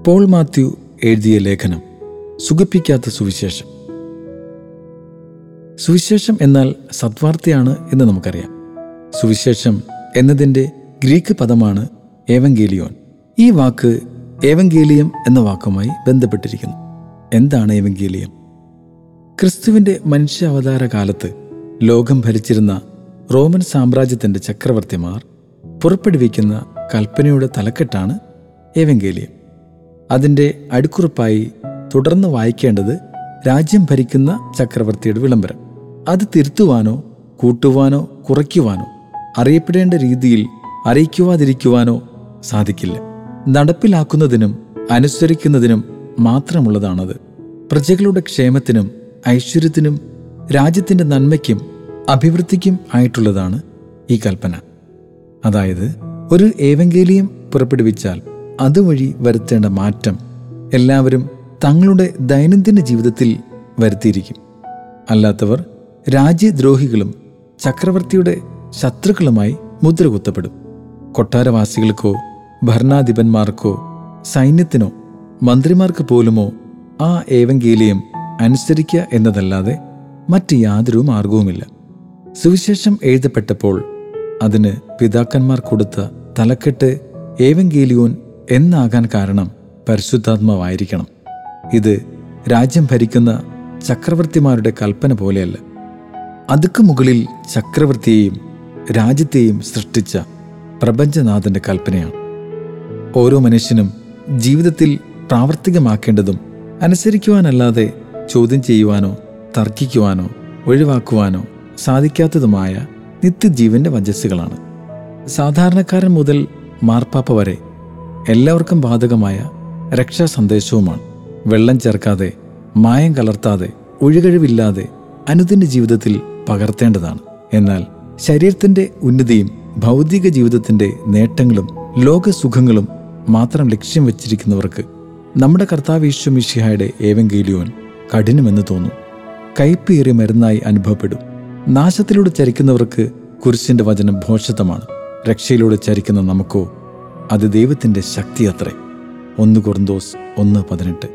Paul Mathew എഴുതിയ ലേഖനം സുഖിപ്പിക്കാത്ത സുവിശേഷം സുവിശേഷം എന്നാൽ സദ്വാർത്തയാണ് എന്ന് നമുക്കറിയാം സുവിശേഷം എന്നതിൻ്റെ ഗ്രീക്ക് പദമാണ് ഏവങ്കേലിയോൻ ഈ വാക്ക് ഏവങ്കേലിയം എന്ന വാക്കുമായി ബന്ധപ്പെട്ടിരിക്കുന്നു എന്താണ് ഏവങ്കേലിയം ക്രിസ്തുവിൻ്റെ മനുഷ്യ അവതാര കാലത്ത് ലോകം ഭരിച്ചിരുന്ന റോമൻ സാമ്രാജ്യത്തിൻ്റെ ചക്രവർത്തിമാർ പുറപ്പെടുവിക്കുന്ന കൽപ്പനയുടെ തലക്കെട്ടാണ് ഏവങ്കേലിയം അതിൻ്റെ അടിക്കുറിപ്പായി തുടർന്ന് വായിക്കേണ്ടത് രാജ്യം ഭരിക്കുന്ന ചക്രവർത്തിയുടെ വിളംബരം അത് തിരുത്തുവാനോ കൂട്ടുവാനോ കുറയ്ക്കുവാനോ അറിയപ്പെടേണ്ട രീതിയിൽ അറിയിക്കുവാതിരിക്കുവാനോ സാധിക്കില്ല നടപ്പിലാക്കുന്നതിനും അനുസരിക്കുന്നതിനും മാത്രമുള്ളതാണത് പ്രജകളുടെ ക്ഷേമത്തിനും ഐശ്വര്യത്തിനും രാജ്യത്തിൻ്റെ നന്മയ്ക്കും അഭിവൃദ്ധിക്കും ആയിട്ടുള്ളതാണ് ഈ കൽപ്പന അതായത് ഒരു ഏവങ്കേലിയം പുറപ്പെടുവിച്ചാൽ അതുവഴി വരുത്തേണ്ട മാറ്റം എല്ലാവരും തങ്ങളുടെ ദൈനംദിന ജീവിതത്തിൽ വരുത്തിയിരിക്കും അല്ലാത്തവർ രാജ്യദ്രോഹികളും ചക്രവർത്തിയുടെ ശത്രുക്കളുമായി മുദ്ര കുത്തപ്പെടും കൊട്ടാരവാസികൾക്കോ ഭരണാധിപന്മാർക്കോ സൈന്യത്തിനോ മന്ത്രിമാർക്ക് പോലുമോ ആ ഏവങ്കേലിയം അനുസരിക്കുക എന്നതല്ലാതെ മറ്റ് യാതൊരു മാർഗവുമില്ല സുവിശേഷം എഴുതപ്പെട്ടപ്പോൾ അതിന് പിതാക്കന്മാർ കൊടുത്ത തലക്കെട്ട് ഏവങ്കേലിയോൻ എന്നാകാൻ കാരണം പരിശുദ്ധാത്മാവായിരിക്കണം ഇത് രാജ്യം ഭരിക്കുന്ന ചക്രവർത്തിമാരുടെ കൽപ്പന പോലെയല്ല അതുക്ക് മുകളിൽ ചക്രവർത്തിയെയും രാജ്യത്തെയും സൃഷ്ടിച്ച പ്രപഞ്ചനാഥന്റെ കൽപ്പനയാണ് ഓരോ മനുഷ്യനും ജീവിതത്തിൽ പ്രാവർത്തികമാക്കേണ്ടതും അനുസരിക്കുവാനല്ലാതെ ചോദ്യം ചെയ്യുവാനോ തർക്കിക്കുവാനോ ഒഴിവാക്കുവാനോ സാധിക്കാത്തതുമായ നിത്യജീവന്റെ വജസ്സുകളാണ് സാധാരണക്കാരൻ മുതൽ മാർപ്പാപ്പ വരെ എല്ലാവർക്കും ബാധകമായ രക്ഷാ സന്ദേശവുമാണ് വെള്ളം ചേർക്കാതെ മായം കലർത്താതെ ഒഴുകഴിവില്ലാതെ അനുദിന ജീവിതത്തിൽ പകർത്തേണ്ടതാണ് എന്നാൽ ശരീരത്തിന്റെ ഉന്നതിയും ഭൗതിക ജീവിതത്തിന്റെ നേട്ടങ്ങളും ലോകസുഖങ്ങളും മാത്രം ലക്ഷ്യം വെച്ചിരിക്കുന്നവർക്ക് നമ്മുടെ കർത്താവ് ഈശ്വമിഷിഹായുടെ ഏവെങ്കേലിയോൻ കഠിനമെന്ന് തോന്നും കയ്പേറിയ മരുന്നായി അനുഭവപ്പെടും നാശത്തിലൂടെ ചരിക്കുന്നവർക്ക് കുരിശിന്റെ വചനം ഭോഷത്വമാണ് രക്ഷയിലൂടെ ചരിക്കുന്ന നമുക്കോ അത് ദൈവത്തിന്റെ ശക്തി അത്രേ ഒന്ന് കുറുന്തോസ് ഒന്ന് പതിനെട്ട്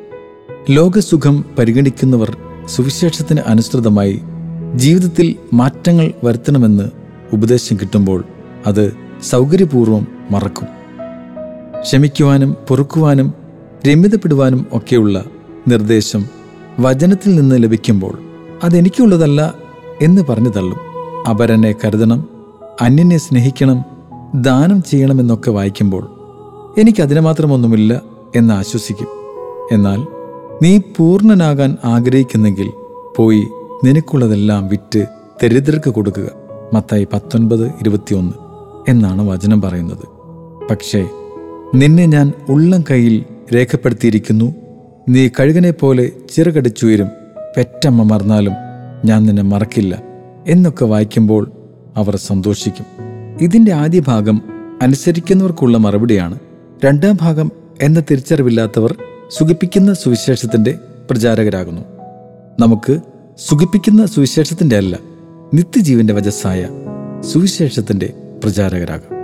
ലോകസുഖം പരിഗണിക്കുന്നവർ സുവിശേഷത്തിന് അനുസൃതമായി ജീവിതത്തിൽ മാറ്റങ്ങൾ വരുത്തണമെന്ന് ഉപദേശം കിട്ടുമ്പോൾ അത് സൗകര്യപൂർവ്വം മറക്കും ക്ഷമിക്കുവാനും പൊറുക്കുവാനും രമ്യതപ്പെടുവാനും ഒക്കെയുള്ള നിർദ്ദേശം വചനത്തിൽ നിന്ന് ലഭിക്കുമ്പോൾ അതെനിക്കുള്ളതല്ല എന്ന് പറഞ്ഞു തള്ളും അപരനെ കരുതണം അന്യനെ സ്നേഹിക്കണം ദാനം ചെയ്യണമെന്നൊക്കെ വായിക്കുമ്പോൾ എനിക്കതിന് മാത്രമൊന്നുമില്ല എന്ന് ആശ്വസിക്കും എന്നാൽ നീ പൂർണ്ണനാകാൻ ആഗ്രഹിക്കുന്നെങ്കിൽ പോയി നിനക്കുള്ളതെല്ലാം വിറ്റ് ദരിദ്രർക്ക് കൊടുക്കുക മത്തായി പത്തൊൻപത് ഇരുപത്തിയൊന്ന് എന്നാണ് വചനം പറയുന്നത് പക്ഷേ നിന്നെ ഞാൻ ഉള്ളം കയ്യിൽ രേഖപ്പെടുത്തിയിരിക്കുന്നു നീ കഴുകനെ പോലെ ചിറകടിച്ചുയരും പെറ്റമ്മ മറന്നാലും ഞാൻ നിന്നെ മറക്കില്ല എന്നൊക്കെ വായിക്കുമ്പോൾ അവർ സന്തോഷിക്കും ഇതിൻ്റെ ആദ്യ ഭാഗം അനുസരിക്കുന്നവർക്കുള്ള മറുപടിയാണ് രണ്ടാം ഭാഗം എന്ന തിരിച്ചറിവില്ലാത്തവർ സുഖിപ്പിക്കുന്ന സുവിശേഷത്തിൻ്റെ പ്രചാരകരാകുന്നു നമുക്ക് സുഖിപ്പിക്കുന്ന സുവിശേഷത്തിൻ്റെ അല്ല നിത്യജീവന്റെ വജസ്സായ സുവിശേഷത്തിൻ്റെ പ്രചാരകരാകാം